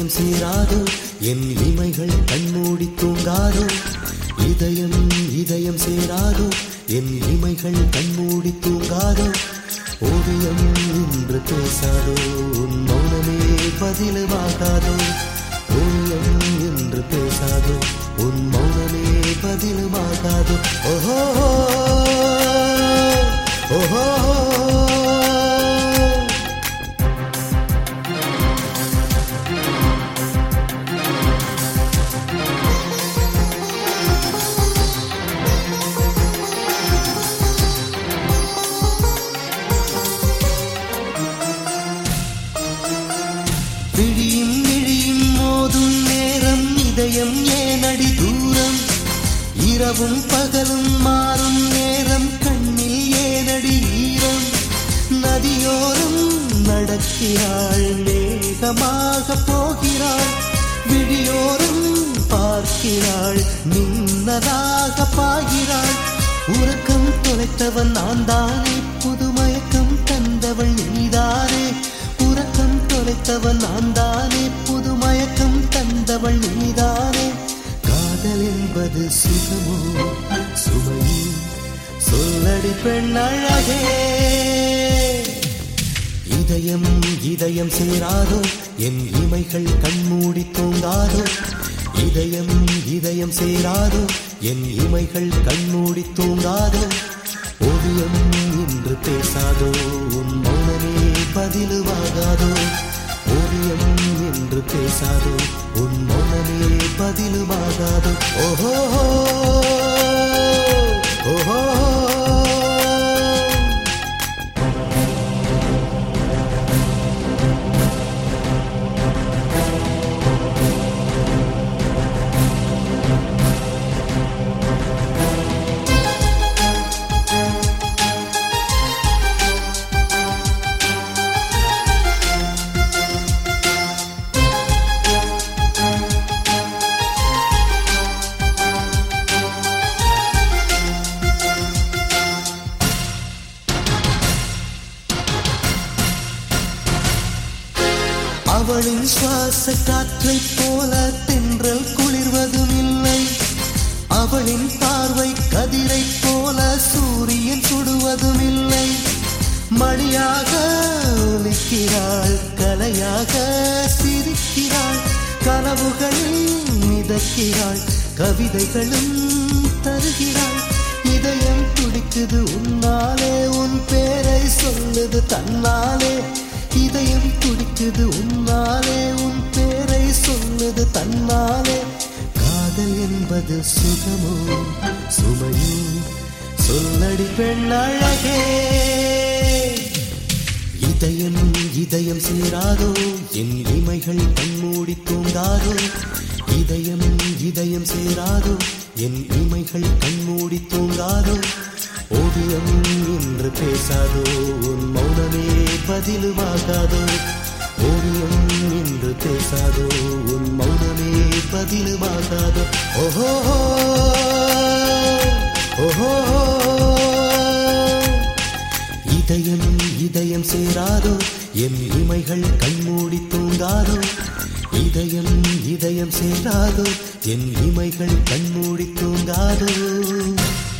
இதயம் சேராதோ என் இமைகள் கண்மூடி தூங்காதோ இதயம் இதயம் சேராதோ என் இமைகள் கண்மூடி தூங்காதோ ஓவியம் இன்று பேசாதோ உன் மௌனமே பதிலுமாகாதோ ஓவியம் என்று பேசாதோ உன் மௌனமே பதிலுமாகாதோ ஓஹோ ஓஹோ விழியும் விழியும் மோதும் நேரம் இதயம் ஏனடி தூரம் இரவும் பகலும் மாறும் நேரம் கண்ணில் ஏனடி ஈரம் நதியோரம் நடக்கிறாள் மேகமாக போகிறாள் விழியோரம் பார்க்கிறாள் மின்னதாக பாய்கிறாள் உறக்கம் தொலைத்தவன் நான் தானே புதுமயக்கம் தந்தவள் நீதானே உறக்கம் தொலைத்தவன் நான் தானே புதுமயக்கம் தந்தவள் நீதானே காதல் என்பது சுகமோ சுமையோ சொல்லடி பெண் அழகே இதயம் இதயம் சேராதோ என் இமைகள் கண்மூடி தூங்காதோ இதயம் இதயம் சேராதோ என் இமைகள் கண்மூடி தூங்காதோ ஓவியம் இன்று பேசாதோ உன் மௌனமே பதிலுமாகாதோ ஓவியம் என்று பேசாதோ உன் மௌனமே பதிலுமாகாதோ ஓஹோ ஓஹோ அவளின் சுவாச காற்றைப் போல தென்றல் குளிர்வதும் இல்லை அவளின் பார்வை கதிரைப் போல சூரியன் சுடுவதும் இல்லை மணியாக ஒலிக்கிறாள் கலையாக சிரிக்கிறாள் கனவுகளில் மிதக்கிறாள் கவிதைகளும் தருகிறாள் இதயம் துடிக்குது உன்னாலே உன் பேரை சொல்லுது தன்னாலே இதயம் துடிக்குது உன்னாலே உன் பேரை சொல்லுது தன்னாலே காதல் என்பது சுகமோ சுமையோ சொல்லடி பெண் அழகே இதயம் இதயம் சேராதோ என் இமைகள் கண்மூடி தூங்காதோ இதயம் இதயம் சேராதோ என் இமைகள் கண்மூடி தூங்காதோ ஓவியம் என்று பேசாதோ உன் மௌனமே பதிலுமாகாதோ ஓவியம் என்று பேசாதோ உன் மௌனமே பதிலுமாகாதோ ஓஹோ ஓஹோ இதயம் இதயம் சேராதோ என் இமைகள் கண்மூடி தூங்காதோ இதயம் இதயம் சேராதோ என் இமைகள் கண்மூடி தூங்காதோ